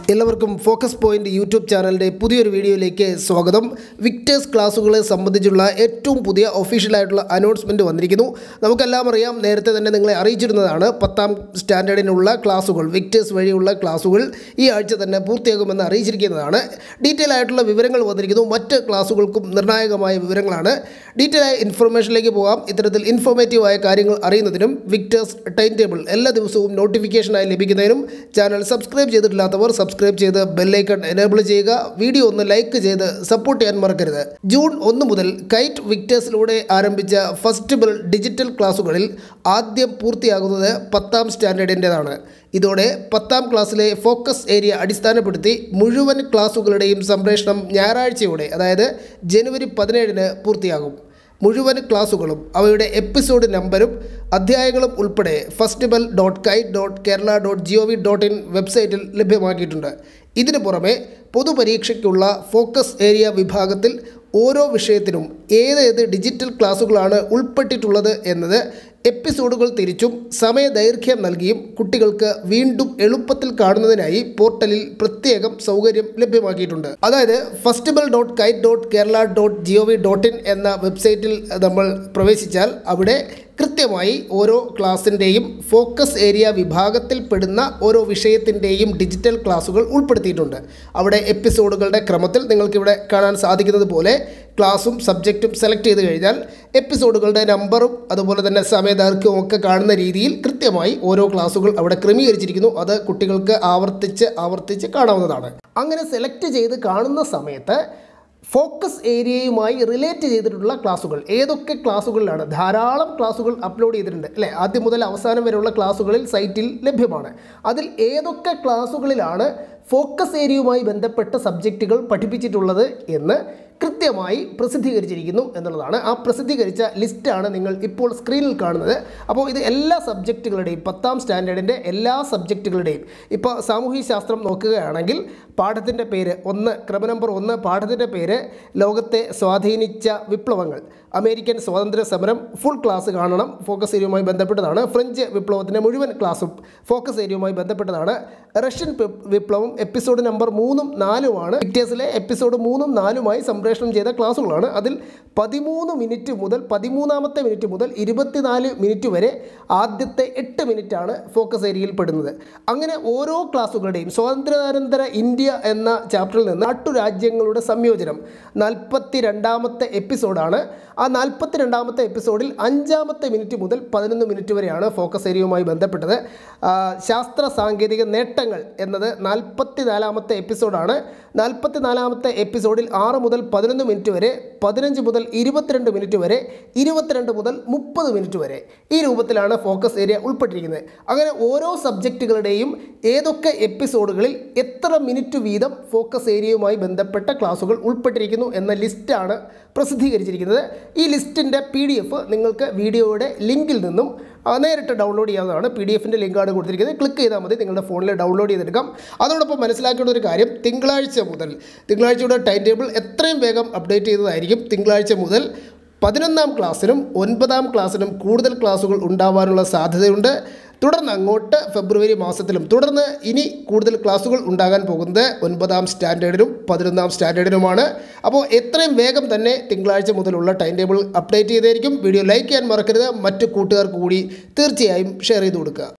എല്ലാവർക്കും focus point YouTube ചാനലിൻ്റെ പുതിയൊരു വീഡിയോയിലേക്ക് സ്വാഗതം വിക്ടേഴ്സ് ക്ലാസ്സുകളെ സംബന്ധിച്ചുള്ള ഏറ്റവും പുതിയ ഒഫീഷ്യലായിട്ടുള്ള അനൗൺസ്മെൻറ്റ് വന്നിരിക്കുന്നു നമുക്കെല്ലാം അറിയാം നേരത്തെ തന്നെ നിങ്ങളെ അറിയിച്ചിരുന്നതാണ് പത്താം സ്റ്റാൻഡേർഡിനുള്ള ക്ലാസ്സുകൾ വിക്ടേഴ്സ് വഴിയുള്ള ക്ലാസ്സുകൾ ഈ ആഴ്ച തന്നെ പൂർത്തിയാകുമെന്ന് അറിയിച്ചിരിക്കുന്നതാണ് ഡീറ്റെയിൽ ആയിട്ടുള്ള വിവരങ്ങൾ വന്നിരിക്കുന്നു മറ്റ് ക്ലാസ്സുകൾക്കും നിർണായകമായ വിവരങ്ങളാണ് ഡീറ്റെയിൽ ആയ ഇൻഫർമേഷനിലേക്ക് പോകാം ഇത്തരത്തിൽ ഇൻഫോർമേറ്റീവായ കാര്യങ്ങൾ അറിയുന്നതിനും വിക്ടേഴ്സ് ടൈം ടേബിൾ എല്ലാ ദിവസവും നോട്ടിഫിക്കേഷനായി ലഭിക്കുന്നതിനും ചാനൽ സബ്സ്ക്രൈബ് ചെയ്തിട്ടില്ലാത്തവർ സബ്സ്ക്രൈബ് ചെയ്ത് ബെല്ലൈക്കൺ എനേബിൾ ചെയ്യുക വീഡിയോ ഒന്ന് ലൈക്ക് ചെയ്ത് സപ്പോർട്ട് ചെയ്യാൻ മറക്കരുത് ജൂൺ ഒന്ന് മുതൽ കൈറ്റ് വിക്ടേഴ്സിലൂടെ ആരംഭിച്ച ഫസ്റ്റ് ബിൽ ഡിജിറ്റൽ ക്ലാസ്സുകളിൽ ആദ്യം പൂർത്തിയാകുന്നത് പത്താം സ്റ്റാൻഡേർഡിൻ്റെതാണ് ഇതോടെ പത്താം ക്ലാസ്സിലെ ഫോക്കസ് ഏരിയ അടിസ്ഥാനപ്പെടുത്തി മുഴുവൻ ക്ലാസ്സുകളുടെയും സംപ്രേഷണം ഞായറാഴ്ചയോടെ അതായത് ജനുവരി പതിനേഴിന് പൂർത്തിയാകും മുഴുവൻ ക്ലാസ്സുകളും അവയുടെ എപ്പിസോഡ് നമ്പരും അധ്യായങ്ങളും ഉൾപ്പെടെ first bell dot kite dot Kerala dot G O V dot in വെബ്സൈറ്റിൽ ലഭ്യമാക്കിയിട്ടുണ്ട് ഇതിനു പുറമെ പൊതുപരീക്ഷയ്ക്കുള്ള ഫോക്കസ് ഏരിയ വിഭാഗത്തിൽ ഓരോ വിഷയത്തിനും ഏതേത് ഡിജിറ്റൽ ക്ലാസ്സുകളാണ് ഉൾപ്പെട്ടിട്ടുള്ളത് എന്നത് എപ്പിസോഡുകൾ തിരിച്ചും സമയദൈർഘ്യം നൽകിയും കുട്ടികൾക്ക് വീണ്ടും എളുപ്പത്തിൽ കാണുന്നതിനായി പോർട്ടലിൽ പ്രത്യേകം സൗകര്യം ലഭ്യമാക്കിയിട്ടുണ്ട് അതായത് first bell dot kite dot Kerala dot G O V dot in എന്ന വെബ്സൈറ്റിൽ നമ്മൾ പ്രവേശിച്ചാൽ അവിടെ കൃത്യമായി ഓരോ ക്ലാസ്സിൻ്റെയും ഫോക്കസ് ഏരിയ വിഭാഗത്തിൽപ്പെടുന്ന ഓരോ വിഷയത്തിൻ്റെയും ഡിജിറ്റൽ ക്ലാസ്സുകൾ ഉൾപ്പെടുത്തിയിട്ടുണ്ട് അവിടെ എപ്പിസോഡുകളുടെ ക്രമത്തിൽ നിങ്ങൾക്കിവിടെ കാണാൻ സാധിക്കുന്നത് പോലെ ക്ലാസ്സും സബ്ജക്റ്റും സെലക്ട് ചെയ്ത് കഴിഞ്ഞാൽ എപ്പിസോഡുകളുടെ നമ്പറും അതുപോലെ തന്നെ സമയദൈർഘ്യവും ഒക്കെ കാണുന്ന രീതിയിൽ കൃത്യമായി ഓരോ ക്ലാസ്സുകൾ അവിടെ ക്രമീകരിച്ചിരിക്കുന്നു അത് കുട്ടികൾക്ക് ആവർത്തിച്ച് ആവർത്തിച്ച് കാണാവുന്നതാണ് അങ്ങനെ സെലക്ട് ചെയ്ത് കാണുന്ന സമയത്ത് ഫോക്കസ് ഏരിയയുമായി റിലേറ്റ് ചെയ്തിട്ടുള്ള ക്ലാസ്സുകൾ ഏതൊക്കെ ക്ലാസ്സുകളിലാണ് ധാരാളം ക്ലാസ്സുകൾ അപ്ലോഡ് ചെയ്തിട്ടുണ്ട് അല്ലേ ആദ്യം മുതൽ അവസാനം വരെയുള്ള ക്ലാസ്സുകളിൽ സൈറ്റിൽ ലഭ്യമാണ് അതിൽ ഏതൊക്കെ ക്ലാസ്സുകളിലാണ് ഫോക്കസ് ഏരിയയുമായി ബന്ധപ്പെട്ട സബ്ജക്റ്റുകൾ പഠിപ്പിച്ചിട്ടുള്ളത് എന്ന് കൃത്യമായി പ്രസിദ്ധീകരിച്ചിരിക്കുന്നു എന്നുള്ളതാണ് ആ പ്രസിദ്ധീകരിച്ച ലിസ്റ്റാണ് നിങ്ങൾ ഇപ്പോൾ സ്ക്രീനിൽ കാണുന്നത് അപ്പോൾ ഇത് എല്ലാ സബ്ജക്റ്റുകളുടെയും പത്താം സ്റ്റാൻഡേർഡിൻ്റെ എല്ലാ സബ്ജക്റ്റുകളുടെയും ഇപ്പോൾ സാമൂഹ്യ ശാസ്ത്രം നോക്കുകയാണെങ്കിൽ പാഠത്തിൻ്റെ പേര് ഒന്ന് ക്രമ നമ്പർ ഒന്ന് പാഠത്തിൻ്റെ പേര് ലോകത്തെ സ്വാധീനിച്ച വിപ്ലവങ്ങൾ അമേരിക്കൻ സ്വാതന്ത്ര്യ സമരം ഫുൾ ക്ലാസ് കാണണം ഫോക്കസ് ഏരിയയുമായി ബന്ധപ്പെട്ടതാണ് ഫ്രഞ്ച് വിപ്ലവത്തിൻ്റെ മുഴുവൻ ക്ലാസ്സും ഫോക്കസ് ഏരിയയുമായി ബന്ധപ്പെട്ടതാണ് റഷ്യൻ വിപ്ലവം എപ്പിസോഡ് നമ്പർ മൂന്നും നാലുമാണ് വിക്ടേഴ്സിലെ എപ്പിസോഡ് മൂന്നും നാലുമായി സംപ്രേഷണം ചെയ്ത ക്ലാസ്സുകളാണ് അതിൽ പതിമൂന്ന് മിനിറ്റ് മുതൽ പതിമൂന്നാമത്തെ മിനിറ്റ് മുതൽ ഇരുപത്തിനാല് മിനിറ്റ് വരെ ആദ്യത്തെ എട്ട് മിനിറ്റാണ് ഫോക്കസ് ഏരിയയിൽ പെടുന്നത് അങ്ങനെ ഓരോ ക്ലാസ്സുകളുടെയും സ്വാതന്ത്ര്യാനന്തര ഇന്ത്യ എന്ന ചാപ്റ്ററിൽ നിന്ന് നാട്ടുരാജ്യങ്ങളുടെ സംയോജനം നാൽപ്പത്തി രണ്ടാമത്തെ എപ്പിസോഡാണ് ആ നാൽപ്പത്തി രണ്ടാമത്തെ എപ്പിസോഡിൽ അഞ്ചാമത്തെ മിനിറ്റ് മുതൽ പതിനൊന്ന് മിനിറ്റ് വരെയാണ് ഫോക്കസ് ഏരിയയുമായി ബന്ധപ്പെട്ടത് ശാസ്ത്ര സാങ്കേതിക നേട്ടങ്ങൾ എന്നത് നാൽപ്പത്തി നാലാമത്തെ എപ്പിസോഡാണ് നാൽപ്പത്തി നാലാമത്തെ എപ്പിസോഡിൽ ആറ് മുതൽ പതിനൊന്ന് മിനിറ്റ് വരെ പതിനഞ്ച് മുതൽ ഇരുപത്തിരണ്ട് മിനിറ്റ് വരെ ഇരുപത്തിരണ്ട് മുതൽ മുപ്പത് മിനിറ്റ് വരെ ഈ രൂപത്തിലാണ് ഫോക്കസ് ഏരിയ ഉൾപ്പെട്ടിരിക്കുന്നത് അങ്ങനെ ഓരോ സബ്ജക്റ്റുകളുടെയും ഏതൊക്കെ എപ്പിസോഡുകളിൽ എത്ര മിനിറ്റ് വീതം ഫോക്കസ് ഏരിയയുമായി ബന്ധപ്പെട്ട ക്ലാസ്സുകൾ ഉൾപ്പെട്ടിരിക്കുന്നു എന്ന ലിസ്റ്റാണ് പ്രസിദ്ധീകരിച്ചിരിക്കുന്നത് ഈ ലിസ്റ്റിൻ്റെ പി ഡി എഫ് നിങ്ങൾക്ക് വീഡിയോയുടെ ലിങ്കിൽ നിന്നും നേരിട്ട് ഡൗൺലോഡ് ചെയ്യാവുന്നതാണ് പി ഡി എഫിൻ്റെ ലിങ്കാണ് കൊടുത്തിരിക്കുന്നത് ക്ലിക്ക് ചെയ്താൽ മതി നിങ്ങളുടെ ഫോണിൽ ഡൗൺലോഡ് ചെയ്തെടുക്കാം അതോടൊപ്പം മനസ്സിലാക്കേണ്ട ഒരു കാര്യം തിങ്കളാഴ്ച മുതൽ തിങ്കളാഴ്ചയുടെ ടൈം ടേബിൾ എത്രയും വേഗം അപ്ഡേറ്റ് ചെയ്തതായിരിക്കും തിങ്കളാഴ്ച മുതൽ പതിനൊന്നാം ക്ലാസ്സിനും ഒൻപതാം ക്ലാസ്സിനും കൂടുതൽ ക്ലാസ്സുകൾ ഉണ്ടാവാനുള്ള സാധ്യതയുണ്ട് തുടർന്ന് അങ്ങോട്ട് ഫെബ്രുവരി മാസത്തിലും തുടർന്ന് ഇനി കൂടുതൽ ക്ലാസ്സുകൾ ഉണ്ടാകാൻ പോകുന്നത് ഒൻപതാം സ്റ്റാൻഡേർഡിനും പതിനൊന്നാം സ്റ്റാൻഡേർഡിനുമാണ് അപ്പോൾ എത്രയും വേഗം തന്നെ തിങ്കളാഴ്ച മുതലുള്ള ടൈം ടേബിൾ അപ്ഡേറ്റ് ചെയ്തായിരിക്കും വീഡിയോ ലൈക്ക് ചെയ്യാൻ മറക്കരുത് മറ്റു കൂട്ടുകാർക്ക് കൂടി തീർച്ചയായും ഷെയർ ചെയ്ത് കൊടുക്കുക